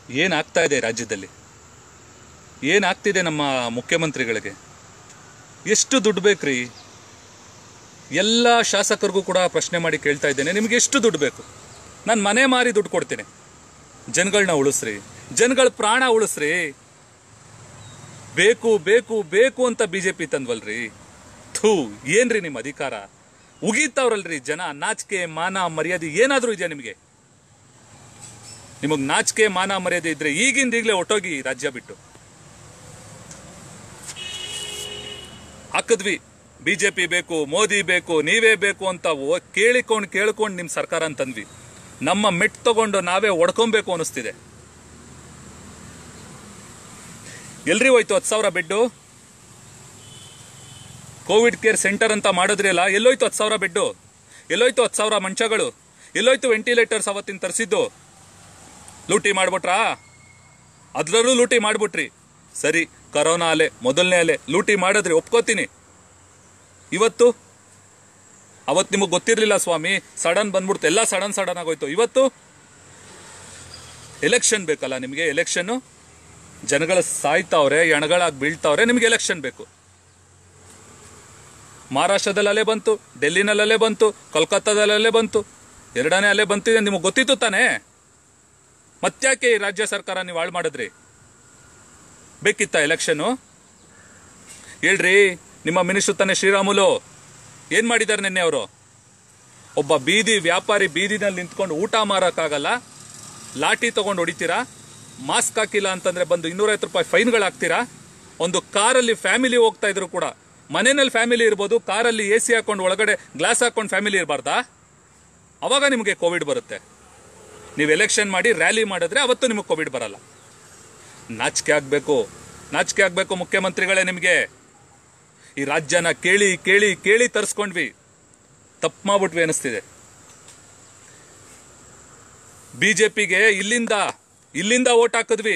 ಏನಾಗ್ತಾ ಇದೆ ರಾಜ್ಯದಲ್ಲಿ ಏನಾಗ್ತಿದೆ ನಮ್ಮ ಮುಖ್ಯಮಂತ್ರಿಗಳಿಗೆ ಎಷ್ಟು ದುಡ್ಡು ಬೇಕ್ರಿ ಎಲ್ಲ ಶಾಸಕರಿಗೂ ಕೂಡ ಪ್ರಶ್ನೆ ಮಾಡಿ ಕೇಳ್ತಾ ಇದ್ದೇನೆ ನಿಮಗೆ ಎಷ್ಟು ದುಡ್ಡು ಬೇಕು ನಾನು ಮನೆ ಮಾರಿ ದುಡ್ಡು ಕೊಡ್ತೀನಿ ಜನಗಳನ್ನ ಉಳಿಸ್ರಿ ಜನಗಳ ಪ್ರಾಣ ಉಳಿಸ್ರಿ ಬೇಕು ಬೇಕು ಬೇಕು ಅಂತ ಬಿ ಜೆ ಪಿ ತಂದ್ವಲ್ರಿ ಥೂ ಏನ್ರಿ ನಿಮ್ಮ ಅಧಿಕಾರ ಉಗೀತಾವ್ರಲ್ರಿ ಜನ ನಾಚಿಕೆ ಮಾನ ಮರ್ಯಾದೆ ಏನಾದರೂ ಇದೆಯಾ ನಿಮಗೆ ನಿಮಗೆ ನಾಚಿಕೆ ಮಾನ ಮರ್ಯಾದೆ ಇದ್ರೆ ಈಗಿಂದ ಈಗಲೇ ಒಟ್ಟೋಗಿ ರಾಜ್ಯ ಬಿಟ್ಟು ಹಾಕಿದ್ವಿ ಬಿಜೆಪಿ ಬೇಕು ಮೋದಿ ಬೇಕು ನೀವೇ ಬೇಕು ಅಂತ ಓ- ಕೇಳಿಕೊಂಡು ಕೇಳ್ಕೊಂಡು ನಿಮ್ಮ ಸರ್ಕಾರ ಅಂತಂದ್ವಿ ನಮ್ಮ ಮೆಟ್ ತಗೊಂಡು ನಾವೇ ಒಡ್ಕೊಬೇಕು ಅನಿಸ್ತಿದೆ ಎಲ್ರಿ ಹೋಯ್ತು ಹತ್ತು ಸಾವಿರ ಬೆಡ್ಡು ಕೋವಿಡ್ ಕೇರ್ ಸೆಂಟರ್ ಅಂತ ಮಾಡಿದ್ರಲ್ಲ ಎಲ್ಲೋಯ್ತು ಹತ್ತು ಸಾವಿರ ಬೆಡ್ಡು ಎಲ್ಲೋಯ್ತು ಹತ್ತು ಸಾವಿರ ಮಂಚಗಳು ಎಲ್ಲೋಯ್ತು ವೆಂಟಿಲೇಟರ್ಸ್ ಅವತ್ತಿನ ತರಿಸಿದ್ದು ಲೂಟಿ ಮಾಡ್ಬಿಟ್ರಾ ಅದ್ರಲ್ಲೂ ಲೂಟಿ ಮಾಡ್ಬಿಟ್ರಿ ಸರಿ ಕರೋನಾ ಅಲೆ ಮೊದಲನೇ ಅಲೆ ಲೂಟಿ ಮಾಡಿದ್ರಿ ಒಪ್ಕೋತೀನಿ ಇವತ್ತು ಅವತ್ತು ನಿಮಗೆ ಗೊತ್ತಿರಲಿಲ್ಲ ಸ್ವಾಮಿ ಸಡನ್ ಬಂದ್ಬಿಡ್ತು ಎಲ್ಲ ಸಡನ್ ಸಡನ್ ಆಗೋಯ್ತು ಇವತ್ತು ಎಲೆಕ್ಷನ್ ಬೇಕಲ್ಲ ನಿಮಗೆ ಎಲೆಕ್ಷನ್ನು ಜನಗಳ ಸಾಯ್ತಾವ್ರೆ ಎಣಗಳಾಗಿ ಬೀಳ್ತಾವ್ರೆ ನಿಮಗೆ ಎಲೆಕ್ಷನ್ ಬೇಕು ಮಹಾರಾಷ್ಟ್ರದಲ್ಲಿ ಅಲೆ ಬಂತು ಡೆಲ್ಲಿನಲ್ಲಿ ಅಲೆ ಬಂತು ಕೋಲ್ಕತ್ತಾದಲ್ಲಿ ಅಲೆ ಬಂತು ಎರಡನೇ ಅಲೆ ಬಂತಿದೆ ನಿಮಗೆ ಗೊತ್ತಿತ್ತು ತಾನೇ ಮತ್ತ್ಯಾಕೆ ಈ ರಾಜ್ಯ ಸರ್ಕಾರ ನೀವು ಹಾಳು ಮಾಡಿದ್ರಿ ಬೇಕಿತ್ತ ಎಲೆಕ್ಷನ್ನು ಹೇಳ್ರಿ ನಿಮ್ಮ ಮಿನಿಸ್ಟ್ರು ತಾನೆ ಶ್ರೀರಾಮುಲು ಏನ್ ಮಾಡಿದ್ದಾರೆ ನಿನ್ನೆ ಅವರು ಒಬ್ಬ ಬೀದಿ ವ್ಯಾಪಾರಿ ಬೀದಿನಲ್ಲಿ ನಿಂತ್ಕೊಂಡು ಊಟ ಮಾರಕ್ಕಾಗಲ್ಲ ಲಾಠಿ ತಗೊಂಡು ಹೊಡಿತೀರಾ ಮಾಸ್ಕ್ ಹಾಕಿಲ್ಲ ಅಂತಂದ್ರೆ ಬಂದು ಇನ್ನೂರೈವತ್ತು ರೂಪಾಯಿ ಫೈನ್ಗಳು ಹಾಕ್ತೀರಾ ಒಂದು ಕಾರಲ್ಲಿ ಫ್ಯಾಮಿಲಿ ಹೋಗ್ತಾ ಇದ್ರು ಕೂಡ ಮನೆಯಲ್ಲಿ ಫ್ಯಾಮಿಲಿ ಇರ್ಬೋದು ಕಾರಲ್ಲಿ ಎ ಸಿ ಹಾಕೊಂಡು ಒಳಗಡೆ ಗ್ಲಾಸ್ ಹಾಕೊಂಡು ಫ್ಯಾಮಿಲಿ ಇರಬಾರ್ದಾ ಅವಾಗ ನಿಮಗೆ ಕೋವಿಡ್ ಬರುತ್ತೆ ನೀವು ಎಲೆಕ್ಷನ್ ಮಾಡಿ ರ್ಯಾಲಿ ಮಾಡಿದ್ರೆ ಅವತ್ತು ನಿಮಗೆ ಕೋವಿಡ್ ಬರಲ್ಲ ನಾಚಿಕೆ ಆಗಬೇಕು ನಾಚಿಕೆ ಆಗಬೇಕು ಮುಖ್ಯಮಂತ್ರಿಗಳೇ ನಿಮಗೆ ಈ ರಾಜ್ಯನ ಕೇಳಿ ಕೇಳಿ ಕೇಳಿ ತರಿಸ್ಕೊಂಡ್ವಿ ತಪ್ಪು ಮಾಡ್ಬಿಟ್ವಿ ಅನಿಸ್ತಿದೆ ಬಿಜೆಪಿಗೆ ಇಲ್ಲಿಂದ ಇಲ್ಲಿಂದ ಓಟ್ ಹಾಕಿದ್ವಿ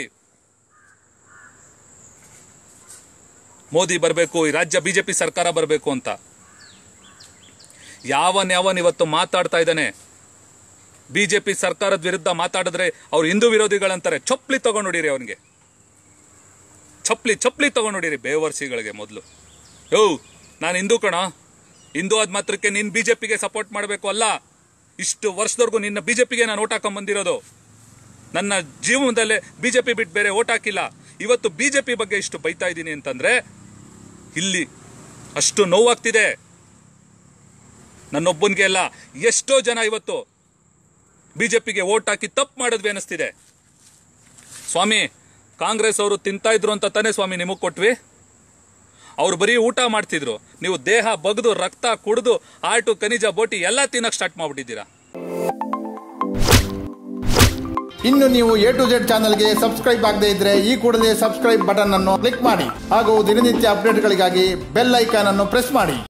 ಮೋದಿ ಬರಬೇಕು ಈ ರಾಜ್ಯ ಬಿಜೆಪಿ ಸರ್ಕಾರ ಬರಬೇಕು ಅಂತ ಯಾವನ್ ಯಾವನ್ ಇವತ್ತು ಮಾತಾಡ್ತಾ ಇದ್ದಾನೆ ಬಿಜೆಪಿ ಸರ್ಕಾರದ ವಿರುದ್ಧ ಮಾತಾಡಿದ್ರೆ ಅವ್ರು ಹಿಂದೂ ವಿರೋಧಿಗಳಂತಾರೆ ಚಪ್ಪಲಿ ತಗೊಂಡು ಹೊಡೀರಿ ಅವನಿಗೆ ಚಪ್ಪಲಿ ಚಪ್ಪಲಿ ತಗೊಂಡು ಹೊಡೀರಿ ಬೇವರ್ಸಿಗಳಿಗೆ ಮೊದಲು ಯೋ ನಾನು ಹಿಂದೂ ಕಣ ಹಿಂದೂ ಆದ ಮಾತ್ರಕ್ಕೆ ನೀನು ಬಿಜೆಪಿಗೆ ಸಪೋರ್ಟ್ ಮಾಡಬೇಕು ಅಲ್ಲ ಇಷ್ಟು ವರ್ಷದವರೆಗೂ ನಿನ್ನ ಬಿಜೆಪಿಗೆ ನಾನು ಓಟ್ ಹಾಕೊಂಡ್ ಬಂದಿರೋದು ನನ್ನ ಜೀವನದಲ್ಲೇ ಬಿಜೆಪಿ ಬಿಟ್ಟು ಬೇರೆ ಓಟ್ ಹಾಕಿಲ್ಲ ಇವತ್ತು ಬಿಜೆಪಿ ಬಗ್ಗೆ ಇಷ್ಟು ಬೈತಾ ಇದ್ದೀನಿ ಅಂತಂದ್ರೆ ಇಲ್ಲಿ ಅಷ್ಟು ನೋವಾಗ್ತಿದೆ ನನ್ನೊಬ್ಬನಿಗೆ ಅಲ್ಲ ಎಷ್ಟೋ ಜನ ಇವತ್ತು ಬಿಜೆಪಿಗೆ ಓಟ್ ಹಾಕಿ ತಪ್ಪು ಮಾಡಿದ್ವಿ ಅನಿಸ್ತಿದೆ ಸ್ವಾಮಿ ಕಾಂಗ್ರೆಸ್ ಅವರು ತಿಂತಾ ಇದ್ರು ಅಂತ ತಾನೇ ಸ್ವಾಮಿ ನಿಮಗೆ ಕೊಟ್ವಿ ಅವ್ರು ಬರೀ ಊಟ ಮಾಡ್ತಿದ್ರು ನೀವು ದೇಹ ಬಗ್ದು ರಕ್ತ ಕುಡಿದು ಆಟು ಖನಿಜ ಬೋಟಿ ಎಲ್ಲ ತಿನ್ನಕ್ ಸ್ಟಾರ್ಟ್ ಮಾಡ್ಬಿಟ್ಟಿದ್ದೀರಾ ಇನ್ನು ನೀವು ಎ ಟು ಜೆಡ್ ಚಾನಲ್ಗೆ ಸಬ್ಸ್ಕ್ರೈಬ್ ಆಗದೇ ಇದ್ರೆ ಈ ಕೂಡಲೇ ಸಬ್ಸ್ಕ್ರೈಬ್ ಬಟನ್ ಅನ್ನು ಕ್ಲಿಕ್ ಮಾಡಿ ಹಾಗೂ ದಿನನಿತ್ಯ ಅಪ್ಡೇಟ್ಗಳಿಗಾಗಿ ಬೆಲ್ ಐಕಾನ್ ಅನ್ನು ಪ್ರೆಸ್ ಮಾಡಿ